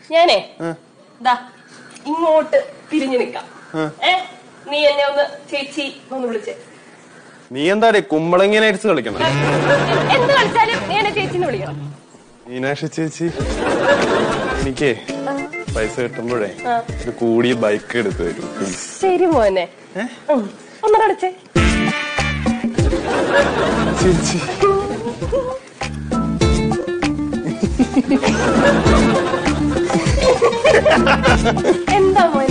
ഞാനേ ദാ ഇങ്ങോട്ട് തിരിഞ്ഞു നിക്കാം ഏ നീ എന്നെ ഒന്ന് ചേച്ചി ഒന്ന് വിളിച്ചേ നീ എന്താടി കുമ്പളങ്ങി നൈറ്റ്സ് കളിക്കണം എന്ത് കളിച്ചാലും നീ എന്നെ ചേച്ചിന്ന് വിളിക്കണം മീനാക്ഷി ചേച്ചി എനിക്കേ പൈസ കിട്ടുമ്പോഴേ ഒരു കൂടിയ ബൈക്ക് എടുത്തു തരും പ്ലീസ് ശരി മോനെ ഉം. ഒന്ന് കളിച്ചേ ചേച്ചി എന്താ മോനെ